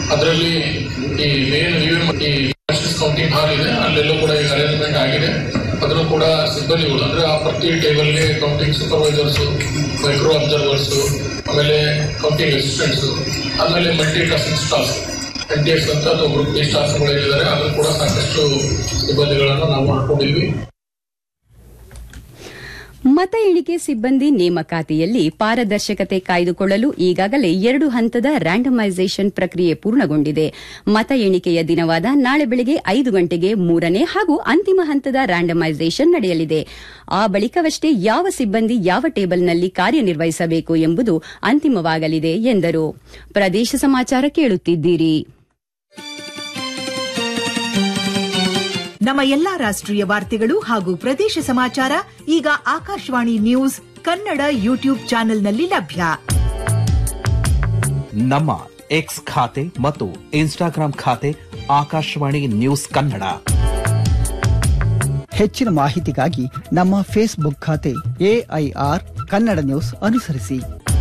ಅದರಲ್ಲಿ ಈ ಮೇನ್ ಈ ಕೌಂಟಿಂಗ್ ಹಾಲ್ ಇದೆ ಅಲ್ಲೆಲ್ಲೂ ಕೂಡ ಈಗ ಅರೇಂಜ್ಮೆಂಟ್ ಆಗಿದೆ ಅದನ್ನು ಕೂಡ ಸಿಬ್ಬಂದಿಗಳು ಅಂದ್ರೆ ಆ ಪ್ರತಿ ಟೇಬಲ್ಗೆ ಕೌಂಟಿಂಗ್ ಸೂಪರ್ವೈಸರ್ಸ್ ಮೈಕ್ರೋ ಅಬ್ಸರ್ವರ್ಸ್ ಆಮೇಲೆ ಕೌಂಟಿಂಗ್ ಅಸಿಸ್ಟೆಂಟ್ಸ್ ಆಮೇಲೆ multi tasking staff N T S ಅಂತ ಅಥವಾ ಗ್ರೂಪ್ ಡಿ ಸ್ಟಾಫ್ಗಳು ಏನಿದ್ದಾರೆ ಅದು ಕೂಡ ಸಾಕಷ್ಟು ಸಿಬ್ಬಂದಿಗಳನ್ನು ನಾವು ಮಾಡ್ಕೊಂಡಿದ್ವಿ ಮತ ಎಣಿಕೆ ಸಿಬ್ಬಂದಿ ನೇಮಕಾತಿಯಲ್ಲಿ ಪಾರದರ್ಶಕತೆ ಕಾಯ್ದುಕೊಳ್ಳಲು ಈಗಾಗಲೇ ಎರಡು ಹಂತದ ರ್ಯಾಂಡಮೈಸೇಷನ್ ಪ್ರಕ್ರಿಯೆ ಪೂರ್ಣಗೊಂಡಿದೆ ಮತ ಎಣಿಕೆಯ ದಿನವಾದ ನಾಳೆ ಬೆಳಗ್ಗೆ ಐದು ಗಂಟೆಗೆ ಮೂರನೇ ಹಾಗೂ ಅಂತಿಮ ಹಂತದ ರ್ಯಾಂಡಮೈಸೇಷನ್ ನಡೆಯಲಿದೆ ಆ ಬಳಿಕವಷ್ಟೇ ಯಾವ ಸಿಬ್ಬಂದಿ ಯಾವ ಟೇಬಲ್ನಲ್ಲಿ ಕಾರ್ಯನಿರ್ವಹಿಸಬೇಕು ಎಂಬುದು ಅಂತಿಮವಾಗಲಿದೆ ಎಂದರು ಪ್ರದೇಶ ಸಮಾಚಾರ ಕೇಳುತ್ತಿದ್ದೀರಿ ನಮ್ಮ ಎಲ್ಲಾ ರಾಷ್ಟ್ರೀಯ ವಾರ್ತೆಗಳು ಹಾಗೂ ಪ್ರದೇಶ ಸಮಾಚಾರ ಈಗ ಆಕಾಶವಾಣಿ ನ್ಯೂಸ್ ಕನ್ನಡ ಯೂಟ್ಯೂಬ್ ಚಾನೆಲ್ನಲ್ಲಿ ಲಭ್ಯ ನಮ್ಮ ಎಕ್ಸ್ ಖಾತೆ ಮತ್ತು ಇನ್ಸ್ಟಾಗ್ರಾಂ ಖಾತೆ ಆಕಾಶವಾಣಿ ನ್ಯೂಸ್ ಕನ್ನಡ ಹೆಚ್ಚಿನ ಮಾಹಿತಿಗಾಗಿ ನಮ್ಮ ಫೇಸ್ಬುಕ್ ಖಾತೆ ಎಐಆರ್ ಕನ್ನಡ ನ್ಯೂಸ್ ಅನುಸರಿಸಿ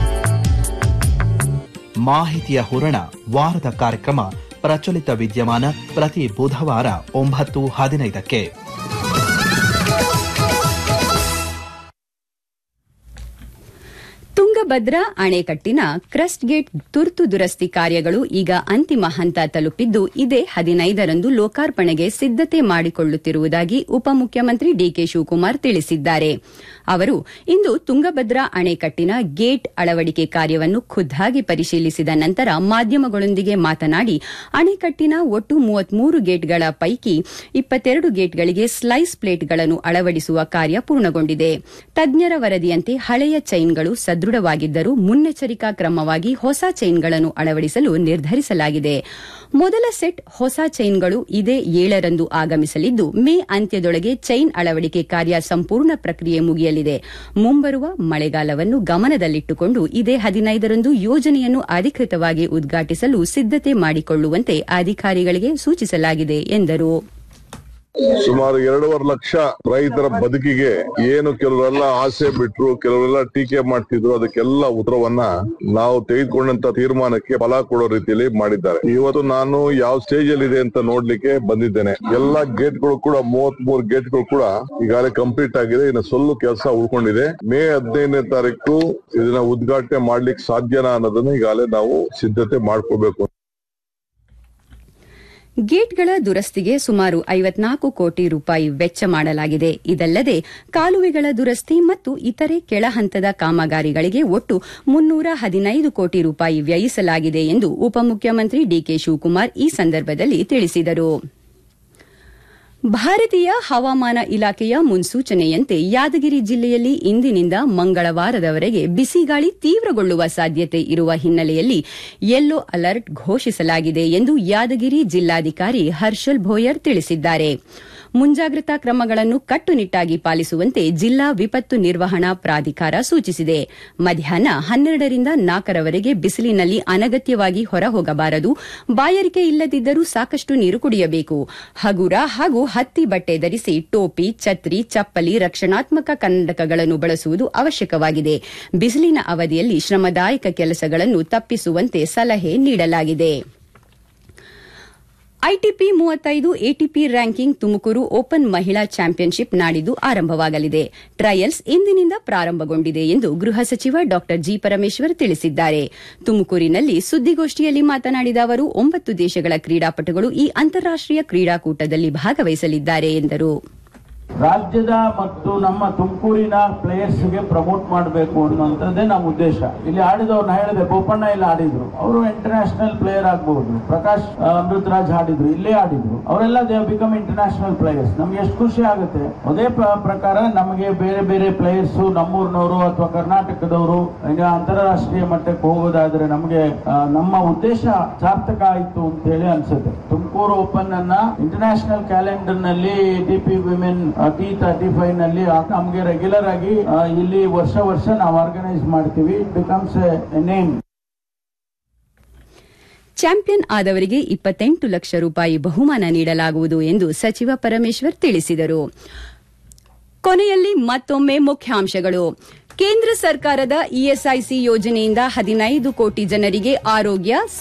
ಮಾಹಿತಿಯ ಹೂರಣ ವಾರದ ಕಾರ್ಯಕ್ರಮ ಪ್ರಚಲಿತ ವಿದ್ಯಮಾನ ಪ್ರತಿ ಬುಧವಾರ ಒಂಬತ್ತು ಹದಿನೈದಕ್ಕೆ ತುಂಗಭದ್ರಾ ಅಣೆಕಟ್ಟಿನ ಕ್ರಸ್ಟ್ ಗೇಟ್ ತುರ್ತು ದುರಸ್ತಿ ಕಾರ್ಯಗಳು ಈಗ ಅಂತಿಮ ಹಂತ ತಲುಪಿದ್ದು ಇದೇ ಹದಿನೈದರಂದು ಲೋಕಾರ್ಪಣೆಗೆ ಸಿದ್ದತೆ ಮಾಡಿಕೊಳ್ಳುತ್ತಿರುವುದಾಗಿ ಉಪಮುಖ್ಯಮಂತ್ರಿ ಡಿಕೆ ಶಿವಕುಮಾರ್ ತಿಳಿಸಿದ್ದಾರೆ ಅವರು ಇಂದು ತುಂಗಭದ್ರಾ ಅಣೆಕಟ್ಟಿನ ಗೇಟ್ ಅಳವಡಿಕೆ ಕಾರ್ಯವನ್ನು ಖುದ್ದಾಗಿ ಪರಿಶೀಲಿಸಿದ ನಂತರ ಮಾಧ್ಯಮಗಳೊಂದಿಗೆ ಮಾತನಾಡಿ ಅಣೆಕಟ್ಟಿನ ಒಟ್ಟು ಮೂವತ್ಮೂರು ಗೇಟ್ಗಳ ಪೈಕಿ ಇಪ್ಪತ್ತೆರಡು ಗೇಟ್ಗಳಿಗೆ ಸ್ಲೈಸ್ ಪ್ಲೇಟ್ಗಳನ್ನು ಅಳವಡಿಸುವ ಕಾರ್ಯ ಪೂರ್ಣಗೊಂಡಿದೆ ತಜ್ಞರ ವರದಿಯಂತೆ ಹಳೆಯ ಚೈನ್ಗಳು ಸದೃಢವಾಗಿದ್ದರೂ ಮುನ್ನೆಚ್ಚರಿಕಾ ಕ್ರಮವಾಗಿ ಹೊಸ ಚೈನ್ಗಳನ್ನು ಅಳವಡಿಸಲು ನಿರ್ಧರಿಸಲಾಗಿದೆ ಮೊದಲ ಸೆಟ್ ಹೊಸ ಚೈನ್ಗಳು ಇದೇ ಏಳರಂದು ಆಗಮಿಸಲಿದ್ದು ಮೇ ಅಂತ್ಯದೊಳಗೆ ಚೈನ್ ಅಳವಡಿಕೆ ಕಾರ್ಯ ಸಂಪೂರ್ಣ ಪ್ರಕ್ರಿಯೆ ಮುಗಿಯಲಿದೆ ಮುಂಬರುವ ಮಳೆಗಾಲವನ್ನು ಗಮನದಲ್ಲಿಟ್ಟುಕೊಂಡು ಇದೇ ಹದಿನೈದರಂದು ಯೋಜನೆಯನ್ನು ಅಧಿಕೃತವಾಗಿ ಉದ್ಘಾಟಿಸಲು ಸಿದ್ದತೆ ಮಾಡಿಕೊಳ್ಳುವಂತೆ ಅಧಿಕಾರಿಗಳಿಗೆ ಸೂಚಿಸಲಾಗಿದೆ ಎಂದರು ಸುಮಾರು ಎರಡೂವರೆ ಲಕ್ಷ ರೈತರ ಬದುಕಿಗೆ ಏನು ಕೆಲವರೆಲ್ಲ ಆಸೆ ಬಿಟ್ರು ಕೆಲವರೆಲ್ಲ ಟೀಕೆ ಮಾಡ್ತಿದ್ರು ಅದಕ್ಕೆಲ್ಲ ಉತ್ತರವನ್ನ ನಾವು ತೆಗೆದುಕೊಂಡಂತ ತೀರ್ಮಾನಕ್ಕೆ ಫಲ ಕೊಡೋ ರೀತಿಯಲ್ಲಿ ಮಾಡಿದ್ದಾರೆ ಇವತ್ತು ನಾನು ಯಾವ ಸ್ಟೇಜ್ ಅಲ್ಲಿ ಇದೆ ಅಂತ ನೋಡ್ಲಿಕ್ಕೆ ಬಂದಿದ್ದೇನೆ ಎಲ್ಲಾ ಗೇಟ್ಗಳು ಕೂಡ ಮೂವತ್ ಮೂರು ಗೇಟ್ಗಳು ಕೂಡ ಈಗಾಗಲೇ ಕಂಪ್ಲೀಟ್ ಆಗಿದೆ ಇನ್ನು ಸೊಲ್ಲು ಕೆಲಸ ಉಳ್ಕೊಂಡಿದೆ ಮೇ ಹದಿನೈದನೇ ತಾರೀಕು ಇದನ್ನ ಉದ್ಘಾಟನೆ ಮಾಡ್ಲಿಕ್ಕೆ ಸಾಧ್ಯನಾ ಅನ್ನೋದನ್ನ ಈಗಾಗಲೇ ನಾವು ಸಿದ್ಧತೆ ಮಾಡ್ಕೋಬೇಕು ಗೇಟ್ಗಳ ದುರಸ್ತಿಗೆ ಸುಮಾರು ಐವತ್ನಾಲ್ಕು ಕೋಟಿ ರೂಪಾಯಿ ವೆಚ್ಚ ಮಾಡಲಾಗಿದೆ ಇದಲ್ಲದೆ ಕಾಲುವೆಗಳ ದುರಸ್ತಿ ಮತ್ತು ಇತರೆ ಕೆಳಹಂತದ ಕಾಮಗಾರಿಗಳಿಗೆ ಒಟ್ಟು ಮುನ್ನೂರ ಹದಿನೈದು ಕೋಟಿ ರೂಪಾಯಿ ವ್ಯಯಿಸಲಾಗಿದೆ ಎಂದು ಉಪಮುಖ್ಯಮಂತ್ರಿ ಡಿಕೆ ಶಿವಕುಮಾರ್ ಈ ಸಂದರ್ಭದಲ್ಲಿ ತಿಳಿಸಿದರು ಭಾರತೀಯ ಹವಾಮಾನ ಇಲಾಖೆಯ ಮುನ್ಸೂಚನೆಯಂತೆ ಯಾದಗಿರಿ ಜಿಲ್ಲೆಯಲ್ಲಿ ಇಂದಿನಿಂದ ಮಂಗಳವಾರದವರೆಗೆ ಬಿಸಿಗಾಳಿ ತೀವ್ರಗೊಳ್ಳುವ ಸಾಧ್ಯತೆ ಇರುವ ಹಿನ್ನೆಲೆಯಲ್ಲಿ ಯೆಲ್ಲೋ ಅಲರ್ಟ್ ಘೋಷಿಸಲಾಗಿದೆ ಎಂದು ಯಾದಗಿರಿ ಜಿಲ್ಲಾಧಿಕಾರಿ ಹರ್ಷಲ್ ಭೋಯರ್ ತಿಳಿಸಿದ್ದಾರೆ ಮುಂಜಾಗ್ರತಾ ಕ್ರಮಗಳನ್ನು ಕಟ್ಟುನಿಟ್ಟಾಗಿ ಪಾಲಿಸುವಂತೆ ಜಿಲ್ಲಾ ವಿಪತ್ತು ನಿರ್ವಹಣಾ ಪ್ರಾಧಿಕಾರ ಸೂಚಿಸಿದೆ ಮಧ್ಯಾಹ್ನ ಹನ್ನೆರಡರಿಂದ ನಾಲ್ಕರವರೆಗೆ ಬಿಸಿಲಿನಲ್ಲಿ ಅನಗತ್ಯವಾಗಿ ಹೊರಹೋಗಬಾರದು ಬಾಯಾರಿಕೆ ಇಲ್ಲದಿದ್ದರೂ ಸಾಕಷ್ಟು ನೀರು ಕುಡಿಯಬೇಕು ಹಗುರ ಹಾಗೂ ಹತ್ತಿ ಬಟ್ಟೆ ಧರಿಸಿ ಟೋಪಿ ಛತ್ರಿ ಚಪ್ಪಲಿ ರಕ್ಷಣಾತ್ಮಕ ಕನ್ನಡಕಗಳನ್ನು ಬಳಸುವುದು ಅವಶ್ಯಕವಾಗಿದೆ ಬಿಸಿಲಿನ ಅವಧಿಯಲ್ಲಿ ಶ್ರಮದಾಯಕ ಕೆಲಸಗಳನ್ನು ತಪ್ಪಿಸುವಂತೆ ಸಲಹೆ ನೀಡಲಾಗಿದೆ ಐಟಿಪಿ ಮೂವತ್ತೈದು ಎಟಿಪಿ ರ್ಯಾಂಕಿಂಗ್ ತುಮಕೂರು ಓಪನ್ ಮಹಿಳಾ ಚಾಂಪಿಯನ್ಶಿಪ್ ನಾಡಿದ್ದು ಆರಂಭವಾಗಲಿದೆ ಟ್ರಯಲ್ಸ್ ಇಂದಿನಿಂದ ಪ್ರಾರಂಭಗೊಂಡಿದೆ ಎಂದು ಗೃಹ ಸಚಿವ ಡಾ ಜಿ ಪರಮೇಶ್ವರ್ ತಿಳಿಸಿದ್ದಾರೆ ತುಮಕೂರಿನಲ್ಲಿ ಸುದ್ದಿಗೋಷ್ಠಿಯಲ್ಲಿ ಮಾತನಾಡಿದ ಅವರು ಒಂಬತ್ತು ದೇಶಗಳ ಕ್ರೀಡಾಪಟುಗಳು ಈ ಅಂತಾರಾಷ್ಟೀಯ ಕ್ರೀಡಾಕೂಟದಲ್ಲಿ ಭಾಗವಹಿಸಲಿದ್ದಾರೆ ಎಂದರು ರಾಜ್ಯದ ಮತ್ತು ನಮ್ಮ ತುಮಕೂರಿನ ಪ್ಲೇಯರ್ಸ್ಗೆ ಪ್ರಮೋಟ್ ಮಾಡಬೇಕು ಅನ್ನುವಂಥದ್ದೇ ನಮ್ಮ ಉದ್ದೇಶ ಇಲ್ಲಿ ಆಡಿದವ್ರನ್ನ ಹೇಳಿದೆ ಬೋಪಣ್ಣ ಇಲ್ಲಿ ಆಡಿದ್ರು ಅವರು ಇಂಟರ್ನ್ಯಾಷನಲ್ ಪ್ಲೇಯರ್ ಆಗಬಹುದು ಪ್ರಕಾಶ್ ಆ, ಅಮೃತರಾಜ್ ಆಡಿದ್ರು ಇಲ್ಲೇ ಆಡಿದ್ರು ಅವರೆಲ್ಲ ದೇ ಬಿಕಮ್ ಇಂಟರ್ನ್ಯಾಷನಲ್ ಪ್ಲೇಯರ್ಸ್ ನಮ್ಗೆ ಎಷ್ಟು ಖುಷಿ ಆಗುತ್ತೆ ಅದೇ ಪ್ರ- ಪ್ರಕಾರ ನಮಗೆ ಬೇರೆ ಬೇರೆ ಪ್ಲೇಯರ್ಸ್ ನಮ್ಮೂರಿನವರು ಅಥವಾ ಕರ್ನಾಟಕದವರು ಈಗ ಅಂತಾರಾಷ್ಟ್ರೀಯ ಮಟ್ಟಕ್ಕೆ ಹೋಗೋದಾದ್ರೆ ನಮಗೆ ಆ, ನಮ್ಮ ಉದ್ದೇಶ ಸಾರ್ಥಕ ಆಯ್ತು ಅಂತ ಹೇಳಿ ಅನ್ಸುತ್ತೆ ತುಮಕೂರು ಓಪನ್ ಅನ್ನ ಇಂಟರ್ನ್ಯಾಷನಲ್ ಕ್ಯಾಲೆಂಡರ್ ನಲ್ಲಿ D P women T thirty five ನಲ್ಲಿ ಆ- ನಮ್ಗೆ ರೆಗ್ಯುಲರ್ ಆಗಿ ಆ, ಇಲ್ಲಿ ವರ್ಷ ವರ್ಷ ನಾವು ಆರ್ಗನೈಸ್ ಮಾಡ್ತೀವಿ it becomes a name champion ಆದವರಿಗೆ ಇಪ್ಪತ್ತೆಂಟು ಲಕ್ಷ ರೂಪಾಯಿ ಬಹುಮಾನ ನೀಡಲಾಗುವುದು ಎಂದು ಸಚಿವ ಪರಮೇಶ್ವರ್ ತಿಳಿಸಿದರು ಕೊನೆಯಲ್ಲಿ ಮತ್ತೊಮ್ಮೆ ಮುಖ್ಯಾಂಶಗಳು ಕೇಂದ್ರ ಸರ್ಕಾರದ ಇಎಸ್ಐಸಿ ಯೋಜನೆಯಿಂದ ಹದಿನೈದು ಕೋಟಿ ಜನರಿಗೆ ಆರೋಗ್ಯ